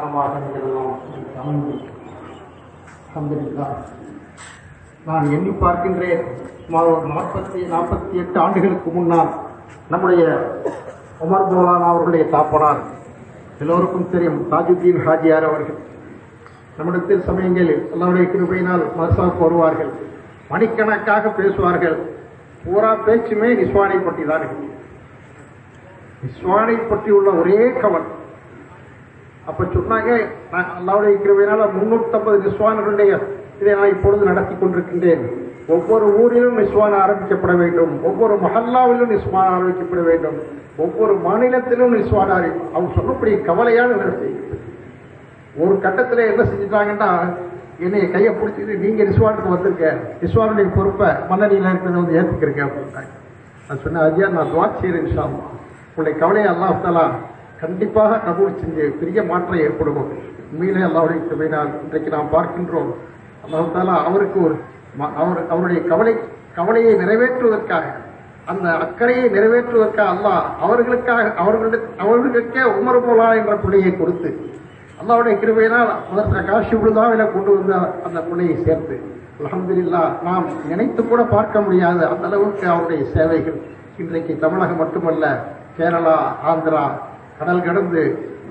அல்ஹம்துலில்லாஹ். நான் எண்ணி பார்க்கின்றேன் சுமார் ஒரு நாற்பத்தி நாற்பத்தி எட்டு ஆண்டுகளுக்கு முன்னால் நம்முடைய உமர் மௌலானா அவர்களுடைய தாப்பனார் எல்லோருக்கும் தெரியும் தாஜுத்தீன் ஹாஜியார் அவர்கள் நம்மிடத்தில் சமயங்களில் எல்லாருடைய கிருபையினால் மதசாவுக்கு வருவார்கள் மணிக்கணக்காக பேசுவார்கள் பூரா பேச்சுமே நிஸ்வானை பற்றி தான் நிஸ்வானை பற்றி உள்ள ஒரே கவல் அப்ப சொன்னாங்க நான் அல்லாவுடைய கிருபையினால முன்னூத்தம்பது நிஸ்வான்களுடைய இதை நான் இப்பொழுது நடத்தி கொண்டிருக்கின்றேன் ஒவ்வொரு ஊரிலும் நிஸ்வான் ஆரம்பிக்கப்பட வேண்டும் ஒவ்வொரு மஹல்லாவிலும் நிஸ்வான் ஆரம்பிக்கப்பட வேண்டும் ஒவ்வொரு மாநிலத்திலும் நிஸ்வான் ஆரம்பி அவங்க சொல்லக்கூடிய கவலையான நிறுத்தி ஒரு கட்டத்தில் என்ன செஞ்சுட்டாங்கன்னா என்னைய கையை பிடிச்சிட்டு நீங்க நிஸ்வானுக்கு வந்திருக்க நிஸ்வானுடைய பொறுப்பை மன்னனியில் இருக்கிறத வந்து ஏற்றுக்கிறீங்க அப்படின்ட்டாங்க நான் சொன்னேன் ஐயா நான் துவா செய்கிறேன் இன்ஷா அல்லாஹ். உங்களுடைய கவலையை அல்லாஹ் தாலா கண்டிப்பாக கபூல் செஞ்சு பெரிய மாற்றம் ஏற்படும் உண்மையிலே அல்லாவுடைய கிருபையினால் இன்றைக்கு நாம் பார்க்கின்றோம் அல்லாஹ் தாலா அவருக்கு ஒரு ம- அவர் அவருடைய கவலை கவலையை நிறைவேற்றுவதற்காக அந்த அக்கறையை நிறைவேற்றுவதற்காக அல்லாஹ் அவர்களுக்காக அவர்களுடைய அவர்களுக்கே உமர் போலா என்ற பிள்ளையை கொடுத்து அல்லாவுடைய கிருபையினால் முதல் காஷி விழுதாவில கொண்டு வந்து அந்த பிள்ளையை சேர்த்து அல்ஹம்துலில்லாஹ் நாம் நினைத்து கூட பார்க்க முடியாத அந்த அளவுக்கு அவருடைய சேவைகள் இன்றைக்கு தமிழகம் மட்டுமல்ல கேரளா ஆந்திரா கடல் கடந்து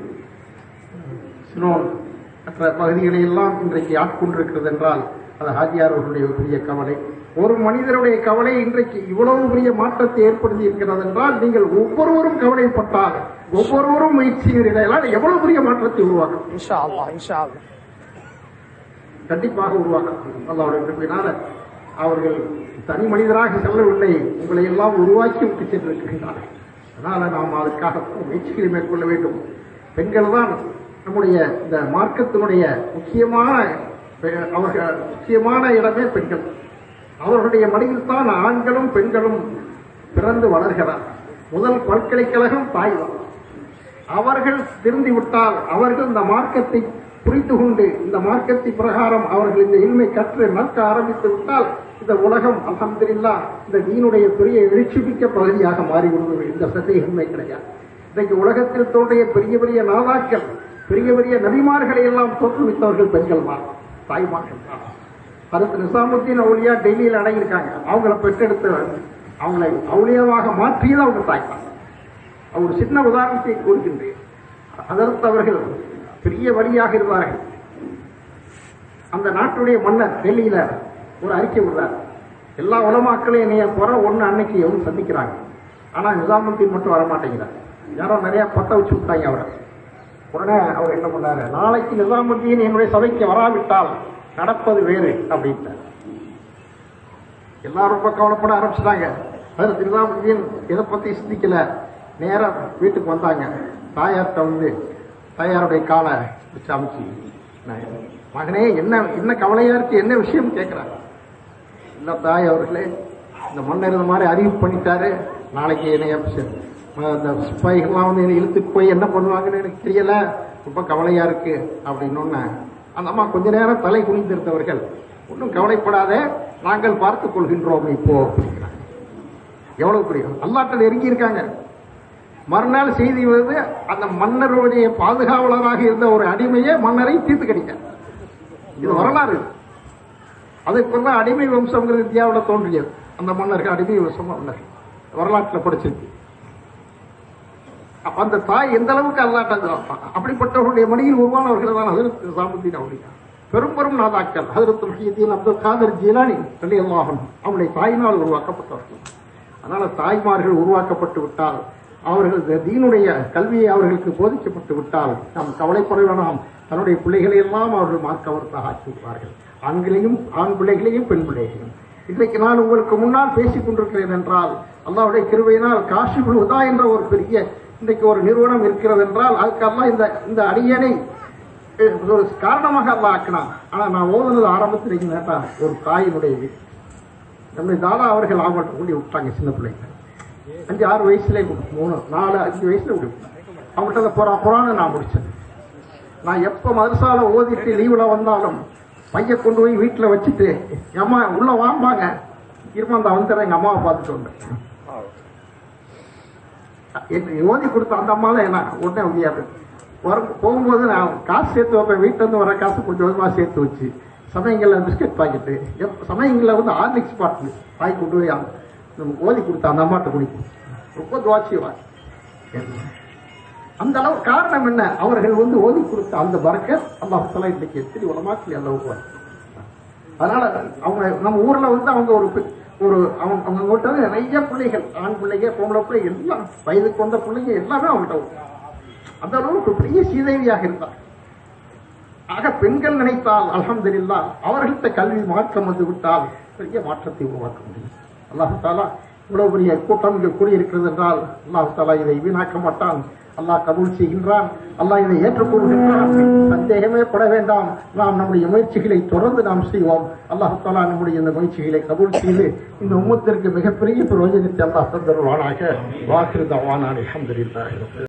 சிலோன் மற்ற பகுதிகளை எல்லாம் இன்றைக்கு ஆட்கொண்டிருக்கிறது என்றால் அது ஹாஜியார் அவர்களுடைய ஒரு பெரிய கவலை ஒரு மனிதருடைய கவலை இன்றைக்கு இவ்வளவு பெரிய மாற்றத்தை ஏற்படுத்தி இருக்கிறது என்றால் நீங்கள் ஒவ்வொருவரும் கவலைப்பட்டால் ஒவ்வொருவரும் முயற்சி செய்கிறீர்களால் எவ்வளவு பெரிய மாற்றத்தை உருவாக்கும் இன்ஷா அல்லாஹ் இன்ஷா அல்லாஹ் கண்டிப்பாக உருவாக்கப்படும் அல்லாவுடைய கிருபையினால அவர்கள் தனி மனிதராக செல்லவில்லை உங்களை எல்லாம் உருவாக்கி விட்டு சென்றிருக்கின்றார்கள் அதனால நாம் அதுக்காக முயற்சிகளை மேற்கொள்ள வேண்டும் பெண்கள் தான் நம்முடைய இந்த மார்க்கத்தினுடைய முக்கியமான பெ- அவர்கள் முக்கியமான இடமே பெண்கள் அவர்களுடைய மடியில் தான் ஆண்களும் பெண்களும் பிறந்து வளர்கிறார் முதல் பல்கலைக்கழகம் தாய்தான் அவர்கள் திருந்தி விட்டால் அவர்கள் இந்த மார்க்கத்தை புரிந்து கொண்டு இந்த மார்க்கத்தை பிரகாரம் அவர்கள் இந்த இல்மை கற்று நற்க ஆரம்பித்து விட்டால் இந்த உலகம் அல்ஹம்துலில்லா இந்த தீனுடைய பெரிய எழுச்சிமிக்க பகுதியாக மாறிவிடுவது இந்த சந்தேகமே கிடையாது இன்றைக்கு உலகத்தில் தோன்றிய பெரிய பெரிய நாதாக்கள் பெரிய பெரிய நபிமார்களை எல்லாம் தோற்றுவித்தவர்கள் பெண்கள் தான் தாய்மார்கள் தான் அதுக்கு நிசாமுத்தீன் அவுலியா டெல்லியில் அடங்கியிருக்காங்க அவங்கள பெற்றெடுத்து அவங்களை அவுலியாவாக மாற்றியது அவங்க தாய் தான் ஒரு சின்ன உதாரணத்தை கூறுகின்றேன் அதற்கு அவர்கள் பெரிய வழியாக இருந்தார்கள் அந்த நாட்டுடைய மன்னர் டெல்லியில ஒரு அறிக்கை விடுறார் எல்லா உலமாக்களையும் என்னைய குறை ஒன்று அன்னைக்கு எவரும் சந்திக்கிறாங்க ஆனா நிசாமுத்தீன் மட்டும் வர மாட்டேங்கிறார் யாரோ நிறைய பத்த வச்சு விட்டாங்க அவரை உடனே அவர் என்ன பண்ணாரு நாளைக்கு நிசாமுத்தீன் என்னுடைய சபைக்கு வராவிட்டால் நடப்பது வேறு அப்படின்ட்டார் எல்லாரும் ரொம்ப கவலைப்பட ஆரம்பிச்சிட்டாங்க அதில் திருநாமதியின் இதை பற்றி சிந்திக்கல நேரா வீட்டுக்கு வந்தாங்க தாயார்கிட்ட வந்து தாயாருடைய காலை பிடிச்சு அமைச்சு நான் மகனே என்ன என்ன கவலையா இருக்கு என்ன விஷயம் கேட்குறாங்க இல்லை தாய் அவர்களே இந்த மன்னர் இந்த மாதிரி அறிவிப்பு பண்ணிட்டாரு நாளைக்கு என்னைய ச- இந்த சிப்பாய்கள்லாம் வந்து என்னை இழுத்துட்டு போய் என்ன பண்ணுவாங்கன்னு எனக்கு தெரியல ரொம்ப கவலையா இருக்கு அப்படின்னோடனே அந்த அம்மா கொஞ்ச நேரம் தலை குனிந்திருந்தவர்கள் ஒன்றும் கவலைப்படாதே நாங்கள் பார்த்துக் கொள்கின்றோம் இப்போ அப்படிங்கிறாங்க எவ்வளவு புரியும் அல்லாட்ட நெருங்கி இருக்காங்க மறுநாள் செய்தி வருது அந்த மன்னருடைய பாதுகாவலராக இருந்த ஒரு அடிமையே மன்னரை தீர்த்து கடிக்க இது வரலாறு அதுக்கு தான் அடிமை வம்சம்ங்கிறது இந்தியாவில் தோன்றியது அந்த மன்னருக்கு அடிமை வம்சம் மன்னர் வரலாற்றில் படிச்சிருக்கு அப்ப அந்த தாய் எந்த அளவுக்கு அல்லாட்ட அப்படிப்பட்டவர்களுடைய மடியில் உருவானவர்கள் தான் அதிர்த்து சாமுத்தீன் அவளியா பெரும் பெரும் நாதாக்கள் அதிர்த்து முக்கியத்தீன் அப்துல் காதர் ஜீலானி சொல்லி அல்லாஹன் அவருடைய தாயினால் உருவாக்கப்பட்டவர்கள் அதனால தாய்மார்கள் உருவாக்கப்பட்டு விட்டால் அவர்கள் இந்த தீனுடைய கல்வியை அவர்களுக்கு போதிக்கப்பட்டு விட்டால் நாம் கவலைப்பட வேணாம் தன்னுடைய பிள்ளைகளை எல்லாம் அவர்கள் மார்க்கவர்த்தாக ஆக்கி விடுவார்கள் ஆண்களையும் ஆண் பிள்ளைகளையும் பெண் பிள்ளைகளையும் இன்றைக்கு நான் உங்களுக்கு முன்னால் பேசிக் கொண்டிருக்கிறேன் என்றால் அல்லாவுடைய கிருபையினால் காஷி உதா என்ற ஒரு பெரிய இன்றைக்கு ஒரு நிறுவனம் இருக்கிறது என்றால் அதுக்கெல்லாம் இந்த இந்த அடியனை அஹ், ஒரு காரணமாக அல்லாஹ் ஆக்கினான் ஆனா நான் ஓதுனது ஆரம்பத்தில் கேட்டா ஒரு தாயினுடைய வீடு நம்முடைய தாதா அவர்கள் அவங்கள்ட்ட கூடி விட்டாங்க சின்ன பிள்ளைங்க அஞ்சு ஆறு வயசுல மூணு நாலு அஞ்சு வயசுல கூடி விட்டாங்க அவங்கள்ட்ட அந்த புறா புறான்னு நான் முடிச்சேன் நான் எப்ப மதரசால ஓதிட்டு லீவுல வந்தாலும் பைய கொண்டு போய் வீட்டுல வச்சுட்டு என் அம்மா உள்ள வாம்பாங்க இருமா அந்த வந்துடுறேன் எங்க அம்மாவை பார்த்துட்டு வந்தேன் எனக்கு ஓதி கொடுத்த அந்த அம்மா தான் என்ன உடனே முடியாது வரும் போகும்போது நான் காசு சேர்த்து வைப்பேன் வீட்டுல இருந்து வர காசு கொஞ்சம் கொஞ்சமா சேர்த்து வச்சு சமயங்கள்ல பிஸ்கட் பாக்கெட்டு எப்- சமயங்கள்ல வந்து ஹார்லிக்ஸ் பாட்டில் வாங்கி கொண்டு போய் அந்த- நமக்கு ஓதி கொடுத்தா அந்த அம்மாட்ட குடிக்கும் ரொம்ப துவாச்சியவா அந்த அளவு காரணம் என்ன அவர்கள் வந்து ஓதி கொடுத்த அந்த பறக்கத் அல்லாஹ் இன்னைக்கு எத்தனை உலமாக்கி அளவுக்கு அதனால அவங்க நம்ம ஊர்ல வந்து அவங்க ஒரு பி- ஒரு அவங்க அவங்க கிட்ட வந்து நிறைய பிள்ளைகள் ஆண் பிள்ளைங்க பொம்பளை பிள்ளைங்க எல்லாம் வயதுக்கு வந்த பிள்ளைங்க எல்லாமே அவங்கள்ட்ட உண்டு. அந்த அளவுக்கு பெரிய சீதேவியாக இருந்தார் ஆக பெண்கள் நினைத்தால் அல்ஹம்துலில்லாஹ் அவர்கள்ட்ட கல்வி மாற்றம் வந்து விட்டால் பெரிய மாற்றத்தை உருவாக்க முடியும் அல்லாஹு தாலா இவ்வளவு பெரிய கூட்டம் இங்கு கூடியிருக்கிறது என்றால் அல்லாஹு தாலா இதை வீணாக்க மாட்டான் அல்லாஹ் கபூல் செய்கின்றான் அல்லாஹ் இதை ஏற்றுக்கொள்கின்றான் சந்தேகமே பட வேண்டாம் நாம் நம்முடைய முயற்சிகளை தொடர்ந்து நாம் செய்வோம் அல்லாஹு தாலா நம்முடைய இந்த முயற்சிகளை கபூல் செய்து இந்த உம்மத்திற்கு மிகப்பெரிய பிரயோஜனத்தை அல்லாஹ் தந்தருவானாக வாக்கிருந்த வானான் அல்ஹம்துலில்லாஹ்